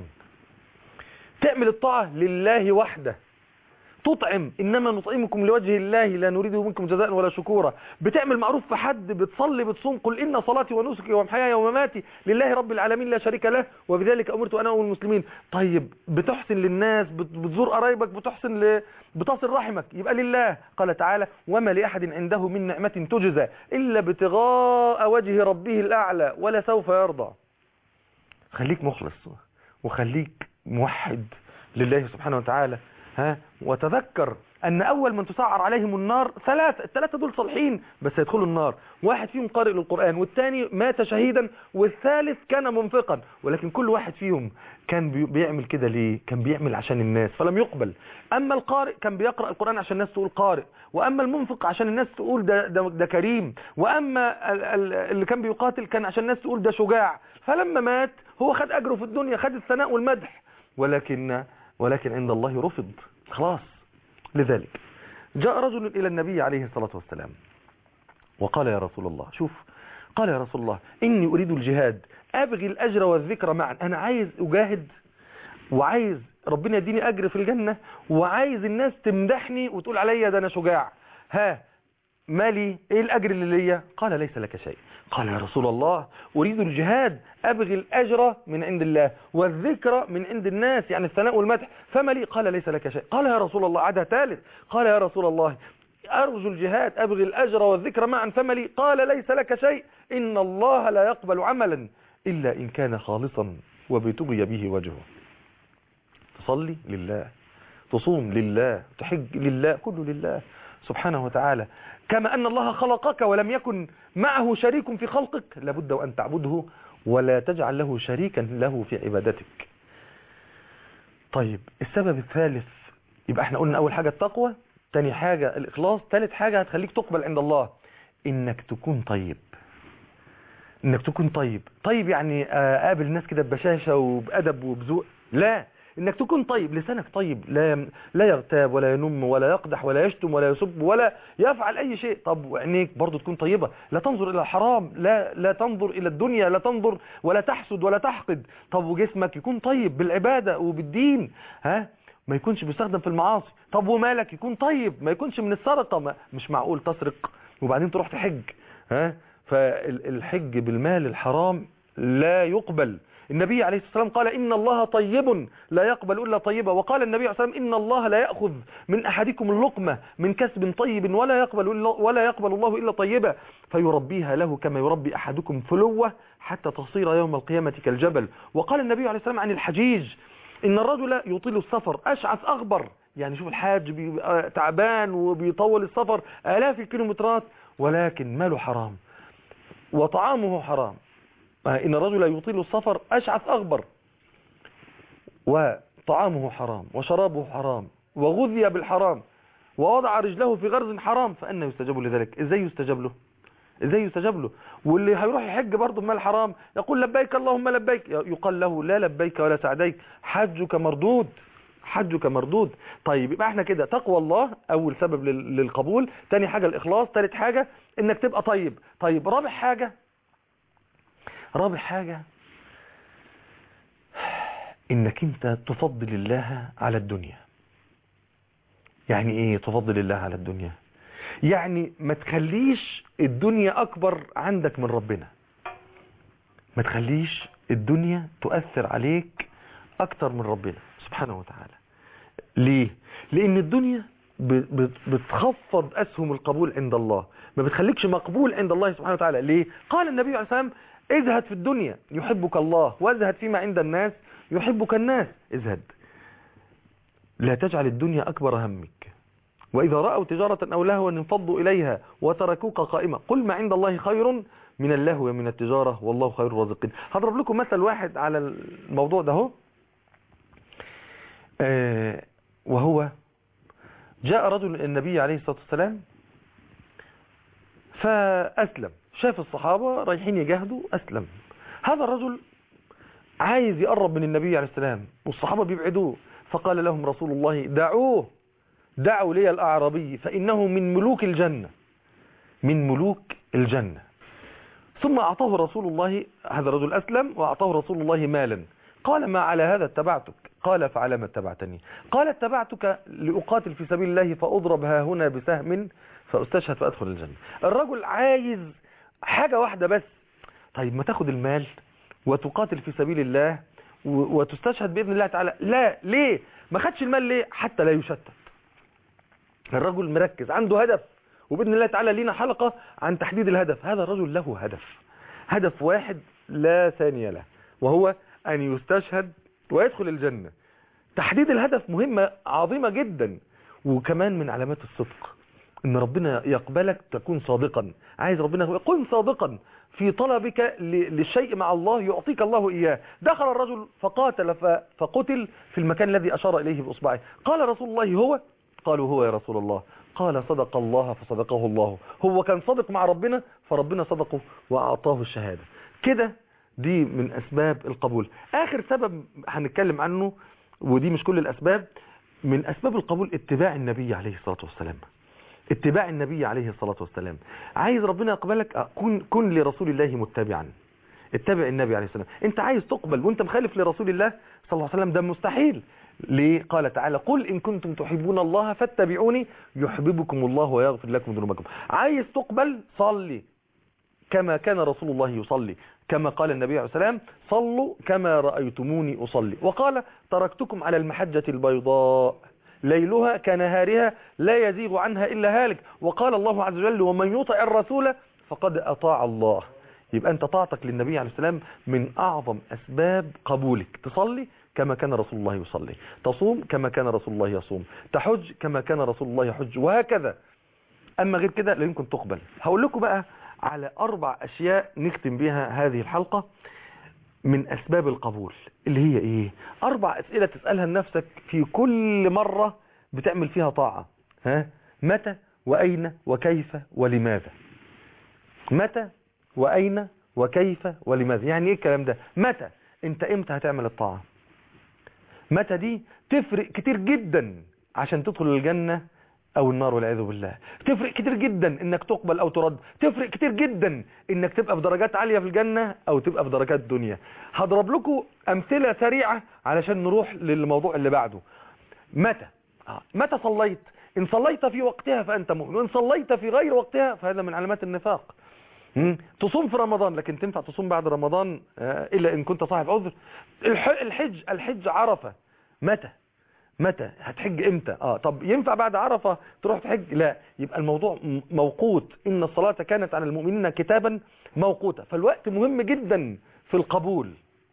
تعمل الطاعة لله وحده تطعم إنما نطعمكم لوجه الله لا نريد منكم جزاء ولا شكورا بتعمل معروف في حد بتصلي بتصوم قل إن صلاتي ونسكي ومحياي ومماتي لله رب العالمين لا شريك له وبذلك أمرت أنا والمسلمين طيب بتحسن للناس بتزور قرايبك بتحسن ل... بتصل رحمك يبقى لله قال تعالى وما لأحد عنده من نعمة تجزى إلا ابتغاء وجه ربه الأعلى ولا سوف يرضى خليك مخلص وخليك موحد لله سبحانه وتعالى ها وتذكر ان اول من تسعر عليهم النار ثلاثة الثلاثة دول صالحين بس يدخلوا النار واحد فيهم قارئ للقرآن والثاني مات شهيدا والثالث كان منفقا ولكن كل واحد فيهم كان بيعمل كده ليه كان بيعمل عشان الناس فلم يقبل اما القارئ كان بيقرأ القرآن عشان الناس تقول قارئ واما المنفق عشان الناس تقول ده, ده, ده كريم واما اللي كان بيقاتل كان عشان الناس تقول ده شجاع فلما مات هو خد اجره في الدنيا خد الثناء والمدح ولكن ولكن عند الله رفض خلاص لذلك جاء رجل إلى النبي عليه الصلاة والسلام وقال يا رسول الله شوف قال يا رسول الله إني أريد الجهاد أبغي الأجر والذكر معا أنا عايز أجاهد وعايز ربنا يديني أجر في الجنة وعايز الناس تمدحني وتقول عليا ده أنا شجاع ها مالي ايه الاجر اللي ليا قال ليس لك شيء قال يا رسول الله اريد الجهاد ابغي الاجر من عند الله والذكر من عند الناس يعني الثناء والمدح فما لي قال ليس لك شيء قال يا رسول الله عدا ثالث قال يا رسول الله ارجو الجهاد ابغي الاجر والذكر معا فما لي قال ليس لك شيء ان الله لا يقبل عملا الا ان كان خالصا وبتغي به وجهه تصلي لله تصوم لله تحج لله كله لله سبحانه وتعالى كما أن الله خلقك ولم يكن معه شريك في خلقك لابد وأن تعبده ولا تجعل له شريكا له في عبادتك طيب السبب الثالث يبقى احنا قلنا أول حاجة التقوى تاني حاجة الإخلاص ثالث حاجة هتخليك تقبل عند الله إنك تكون طيب إنك تكون طيب طيب يعني قابل الناس كده ببشاشة وبأدب وبذوق لا انك تكون طيب لسانك طيب لا لا يغتاب ولا ينم ولا يقدح ولا يشتم ولا يسب ولا يفعل اي شيء طب وعينيك برضو تكون طيبة لا تنظر الى الحرام لا لا تنظر الى الدنيا لا تنظر ولا تحسد ولا تحقد طب وجسمك يكون طيب بالعبادة وبالدين ها ما يكونش بيستخدم في المعاصي طب ومالك يكون طيب ما يكونش من السرقة ما مش معقول تسرق وبعدين تروح تحج ها فالحج بالمال الحرام لا يقبل النبي عليه الصلاة والسلام قال إن الله طيب لا يقبل إلا طيبا وقال النبي عليه الصلاة والسلام إن الله لا يأخذ من أحدكم اللقمة من كسب طيب ولا يقبل ولا يقبل الله إلا طيبا فيربيها له كما يربي أحدكم فلوة حتى تصير يوم القيامة كالجبل وقال النبي عليه الصلاة والسلام عن الحجيج إن الرجل يطيل السفر أشعث أغبر يعني شوف الحاج بيبقى تعبان وبيطول السفر آلاف الكيلومترات ولكن ماله حرام وطعامه حرام إن الرجل يطيل السفر أشعث أغبر وطعامه حرام وشرابه حرام وغذي بالحرام ووضع رجله في غرز حرام فأنا يستجاب لذلك إزاي يستجاب له إزاي يستجاب له واللي هيروح يحج برضه بمال حرام يقول لبيك اللهم لبيك يقال له لا لبيك ولا سعديك حجك مردود حجك مردود طيب يبقى احنا كده تقوى الله اول سبب للقبول تاني حاجة الاخلاص تالت حاجة انك تبقى طيب طيب رابع حاجة رابع حاجة انك انت تفضل الله على الدنيا يعني ايه تفضل الله على الدنيا يعني ما تخليش الدنيا اكبر عندك من ربنا ما تخليش الدنيا تؤثر عليك اكتر من ربنا سبحانه وتعالى ليه لان الدنيا بتخفض اسهم القبول عند الله ما بتخليكش مقبول عند الله سبحانه وتعالى ليه قال النبي عليه الصلاه والسلام ازهد في الدنيا يحبك الله وازهد فيما عند الناس يحبك الناس ازهد لا تجعل الدنيا أكبر همك وإذا رأوا تجارة أو لهوا انفضوا إليها وتركوك قائمة قل ما عند الله خير من اللهو ومن التجارة والله خير الرازقين هضرب لكم مثل واحد على الموضوع ده هو آه وهو جاء رجل النبي عليه الصلاة والسلام فأسلم شاف الصحابة رايحين يجاهدوا أسلم هذا الرجل عايز يقرب من النبي عليه السلام والصحابة بيبعدوه فقال لهم رسول الله دعوه دعوا لي الأعرابي فإنه من ملوك الجنة من ملوك الجنة ثم أعطاه رسول الله هذا الرجل أسلم وأعطاه رسول الله مالا قال ما على هذا اتبعتك قال فعلى ما اتبعتني قال اتبعتك لأقاتل في سبيل الله فأضرب ها هنا بسهم فأستشهد فأدخل الجنة الرجل عايز حاجة واحدة بس طيب ما تاخد المال وتقاتل في سبيل الله وتستشهد بإذن الله تعالى لا ليه ما خدش المال ليه حتى لا يشتت الرجل مركز عنده هدف وبإذن الله تعالى لينا حلقة عن تحديد الهدف هذا الرجل له هدف هدف واحد لا ثانية له وهو أن يستشهد ويدخل الجنة تحديد الهدف مهمة عظيمة جدا وكمان من علامات الصدق ان ربنا يقبلك تكون صادقا عايز ربنا يكون صادقا في طلبك للشيء مع الله يعطيك الله إياه دخل الرجل فقاتل فقتل في المكان الذي أشار إليه بإصبعه قال رسول الله هو قالوا هو يا رسول الله قال صدق الله فصدقه الله هو كان صادق مع ربنا فربنا صدقه وأعطاه الشهادة كده دي من أسباب القبول آخر سبب هنتكلم عنه ودي مش كل الأسباب من أسباب القبول اتباع النبي عليه الصلاة والسلام اتباع النبي عليه الصلاة والسلام عايز ربنا يقبلك كن, كن لرسول الله متبعا اتبع النبي عليه السلام انت عايز تقبل وانت مخالف لرسول الله صلى الله عليه وسلم ده مستحيل ليه قال تعالى قل إن كنتم تحبون الله فاتبعوني يحببكم الله ويغفر لكم ذنوبكم عايز تقبل صلي كما كان رسول الله يصلي كما قال النبي عليه السلام صلوا كما رأيتموني أصلي وقال تركتكم على المحجة البيضاء ليلها كنهارها لا يزيغ عنها إلا هالك وقال الله عز وجل ومن يطع الرسول فقد أطاع الله يبقى أنت طاعتك للنبي عليه السلام من أعظم أسباب قبولك تصلي كما كان رسول الله يصلي تصوم كما كان رسول الله يصوم تحج كما كان رسول الله يحج وهكذا اما غير كده لا يمكن تقبل هقول لكم بقى على اربع اشياء نختم بها هذه الحلقة من اسباب القبول اللي هي ايه اربع اسئلة تسألها لنفسك في كل مرة بتعمل فيها طاعة ها متى واين وكيف ولماذا متى واين وكيف ولماذا يعني ايه الكلام ده متى انت امتى هتعمل الطاعة متى دي تفرق كتير جدا عشان تدخل الجنة او النار والعياذ بالله تفرق كتير جدا انك تقبل او ترد تفرق كتير جدا انك تبقى في درجات عالية في الجنة او تبقى في درجات دنيا هضرب لكم امثلة سريعة علشان نروح للموضوع اللي بعده متى آه. متى صليت ان صليت في وقتها فانت مؤمن وان صليت في غير وقتها فهذا من علامات النفاق مم. تصوم في رمضان لكن تنفع تصوم بعد رمضان آه، الا ان كنت صاحب عذر الح- الحج الحج عرفة متى متى هتحج امتى اه طب ينفع بعد عرفة تروح تحج لا يبقى الموضوع م- موقوت ان الصلاة كانت على المؤمنين كتابا موقوتا فالوقت مهم جدا في القبول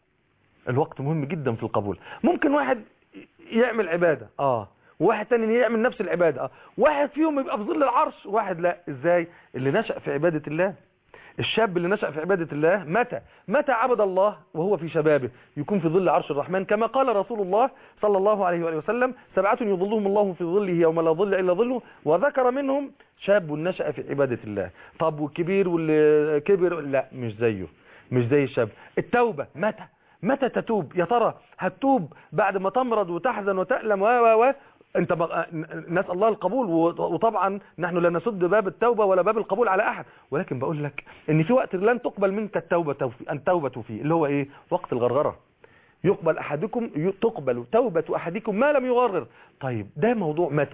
الوقت مهم جدا في القبول ممكن واحد يعمل عبادة اه وواحد تاني يعمل نفس العبادة اه واحد فيهم يبقى في ظل العرش واحد لا ازاي اللي نشأ في عبادة الله الشاب اللي نشأ في عبادة الله متى متى عبد الله وهو في شبابه يكون في ظل عرش الرحمن كما قال رسول الله صلى الله عليه وآله وسلم سبعة يظلهم الله في ظله يوم لا ظل إلا ظله وذكر منهم شاب نشأ في عبادة الله طب والكبير واللي كبر لا مش زيه مش زي الشاب التوبة متى متى تتوب يا ترى هتتوب بعد ما تمرض وتحزن وتألم و و و انت بق... نسأل الله القبول و- وطبعا نحن لا نسد باب التوبة ولا باب القبول على احد ولكن بقول لك ان في وقت لن تقبل منك التوبة توفي... التوبة فيه اللي هو ايه وقت الغرغرة يقبل احدكم ي- تقبل توبة احدكم ما لم يغرر طيب ده موضوع متى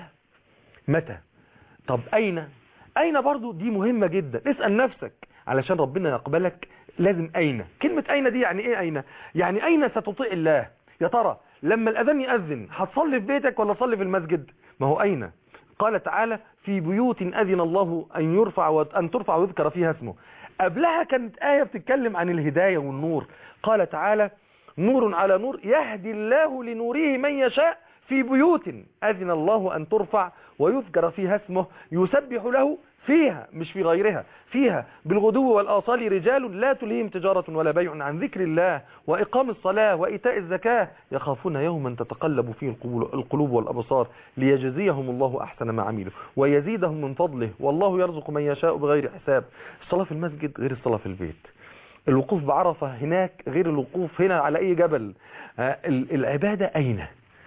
متى طب اين اين برضو دي مهمة جدا اسأل نفسك علشان ربنا يقبلك لازم اين كلمة اين دي يعني ايه اين يعني اين ستطيع الله يا ترى لما الاذان يأذن هتصلي في بيتك ولا تصلي في المسجد ما هو اين قال تعالى في بيوت اذن الله ان يرفع وان ترفع ويذكر فيها اسمه قبلها كانت آية بتتكلم عن الهداية والنور قال تعالى نور على نور يهدي الله لنوره من يشاء في بيوت أذن الله أن ترفع ويذكر فيها اسمه يسبح له فيها مش في غيرها فيها بالغدو والآصال رجال لا تلهيهم تجارة ولا بيع عن ذكر الله وإقام الصلاة وإيتاء الزكاة يخافون يوما تتقلب فيه القبول- القلوب والأبصار ليجزيهم الله أحسن ما عملوا ويزيدهم من فضله والله يرزق من يشاء بغير حساب الصلاة في المسجد غير الصلاة في البيت الوقوف بعرفة هناك غير الوقوف هنا على أي جبل آه، ال- العبادة أين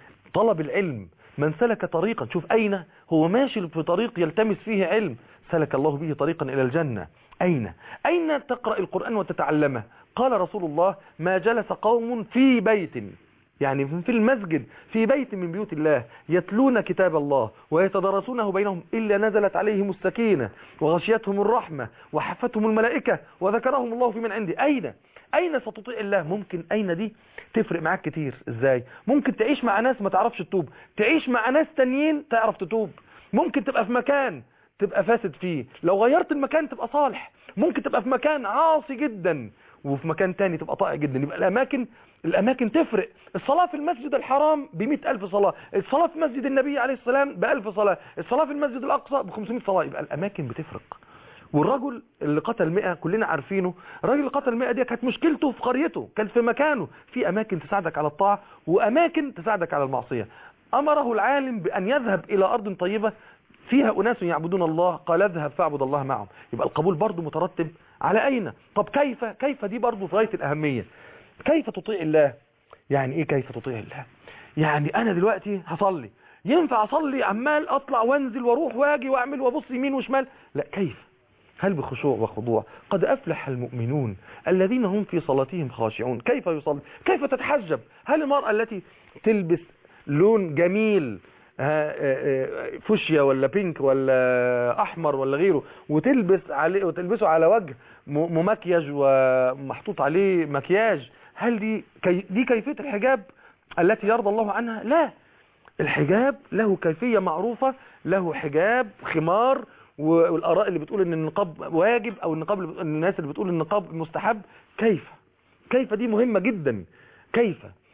طلب العلم من سلك طريقا شوف أين هو ماشي في طريق يلتمس فيه علم سلك الله به طريقا إلى الجنة أين أين تقرأ القرآن وتتعلمه قال رسول الله ما جلس قوم في بيت يعني في المسجد في بيت من بيوت الله يتلون كتاب الله ويتدرسونه بينهم إلا نزلت عليهم السكينة وغشيتهم الرحمة وحفتهم الملائكة وذكرهم الله في من عنده أين أين ستطيع الله ممكن أين دي تفرق معاك كتير إزاي ممكن تعيش مع ناس ما تعرفش تتوب تعيش مع ناس تانيين تعرف تتوب ممكن تبقى في مكان تبقى فاسد فيه لو غيرت المكان تبقى صالح ممكن تبقى في مكان عاصي جدا وفي مكان تاني تبقى طائع جدا يبقى الأماكن الأماكن تفرق الصلاة في المسجد الحرام بمئة ألف صلاة الصلاة في مسجد النبي عليه السلام بألف صلاة الصلاة في المسجد الأقصى بخمسمائة صلاة يبقى الأماكن بتفرق والرجل اللي قتل 100 كلنا عارفينه الراجل اللي قتل 100 دي كانت مشكلته في قريته كان في مكانه في اماكن تساعدك على الطاعه واماكن تساعدك على المعصيه امره العالم بان يذهب الى ارض طيبه فيها اناس يعبدون الله قال اذهب فاعبد الله معهم يبقى القبول برضو مترتب على اين طب كيف كيف دي برضو في غايه الاهميه كيف تطيع الله يعني ايه كيف تطيع الله يعني انا دلوقتي هصلي ينفع اصلي عمال اطلع وانزل واروح واجي واعمل وابص يمين وشمال لا كيف هل بخشوع وخضوع قد أفلح المؤمنون الذين هم في صلاتهم خاشعون كيف يصلي كيف تتحجب هل المرأة التي تلبس لون جميل آه، آه، آه، فوشيا ولا بينك ولا احمر ولا غيره وتلبس عليه وتلبسه على وجه م- ممكيج ومحطوط عليه مكياج هل دي كي دي كيفية الحجاب التي يرضى الله عنها لا الحجاب له كيفية معروفة له حجاب خمار والآراء اللي بتقول ان النقاب واجب او النقاب اللي بتقول الناس اللي بتقول النقاب مستحب كيف كيف دي مهمة جدا كيف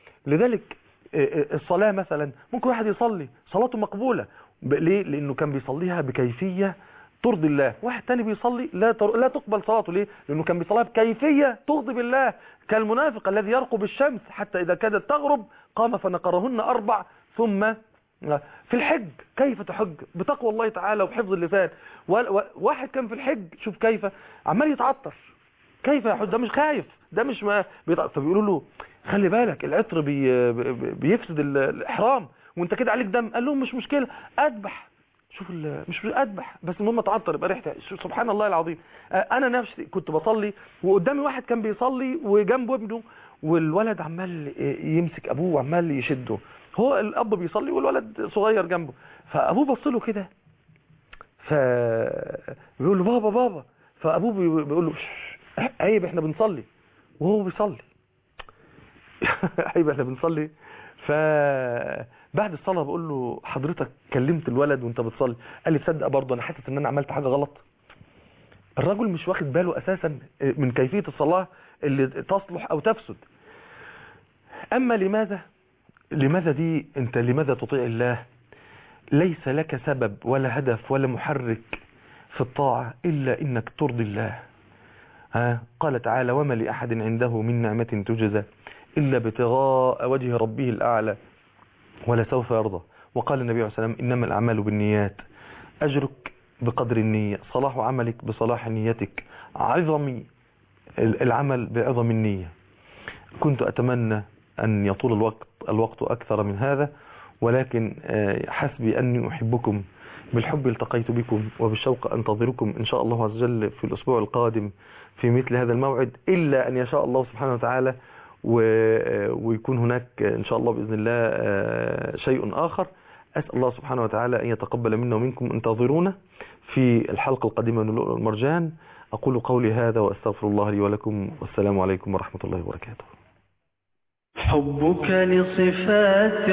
لذلك آه، آه، الصلاة مثلا ممكن واحد يصلي صلاته مقبولة ب- ليه لانه كان بيصليها بكيفية ترضي الله واحد تاني بيصلي لا تر... لا تقبل صلاته ليه لانه كان بيصليها بكيفيه تغضب الله كالمنافق الذي يرقب الشمس حتى اذا كادت تغرب قام فنقرهن اربع ثم في الحج كيف تحج بتقوى الله تعالى وبحفظ اللسان و- و- واحد كان في الحج شوف كيف عمال يتعطر كيف يحج ده مش خايف ده مش ما بيط... فبيقولوا له خلي بالك العطر بي... بي- بيفسد ال- الاحرام وانت كده عليك دم قال لهم مش مشكله اذبح شوف ال... مش اذبح بس المهم اتعطر يبقى ريحتها شو- سبحان الله العظيم آه، انا نفسي كنت بصلي وقدامي واحد كان بيصلي وجنبه ابنه والولد عمال يمسك ابوه وعمال يشده هو الاب بيصلي والولد صغير جنبه فابوه بص له كده ف بيقول له بابا بابا فابوه بي- بيقول له "شش، عيب احنا بنصلي وهو بيصلي عيب احنا بنصلي فبعد الصلاه بقول له حضرتك كلمت الولد وانت بتصلي قال لي تصدق برضه انا حاسس ان انا عملت حاجه غلط الرجل مش واخد باله اساسا من كيفيه الصلاه اللي تصلح او تفسد اما لماذا لماذا دي انت لماذا تطيع الله ليس لك سبب ولا هدف ولا محرك في الطاعة إلا إنك ترضي الله ها قال تعالى وما لأحد عنده من نعمة تجزى إلا ابتغاء وجه ربه الأعلى ولا سوف يرضى وقال النبي عليه الصلاة والسلام إنما الأعمال بالنيات أجرك بقدر النية صلاح عملك بصلاح نيتك عظم العمل بعظم النية كنت أتمنى أن يطول الوقت الوقت أكثر من هذا ولكن آه، حسبي أني أحبكم بالحب التقيت بكم وبالشوق أنتظركم إن شاء الله عز وجل في الأسبوع القادم في مثل هذا الموعد إلا أن يشاء الله سبحانه وتعالى و- آه، ويكون هناك إن شاء الله بإذن الله آه، شيء آخر أسأل الله سبحانه وتعالى أن يتقبل منا ومنكم انتظرونا في الحلقة القادمة من اللؤلؤ والمرجان أقول قولي هذا وأستغفر الله لي ولكم والسلام عليكم ورحمة الله وبركاته حبك لصفات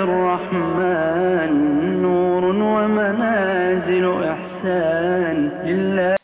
الرحمن نور ومنازل إحسان لله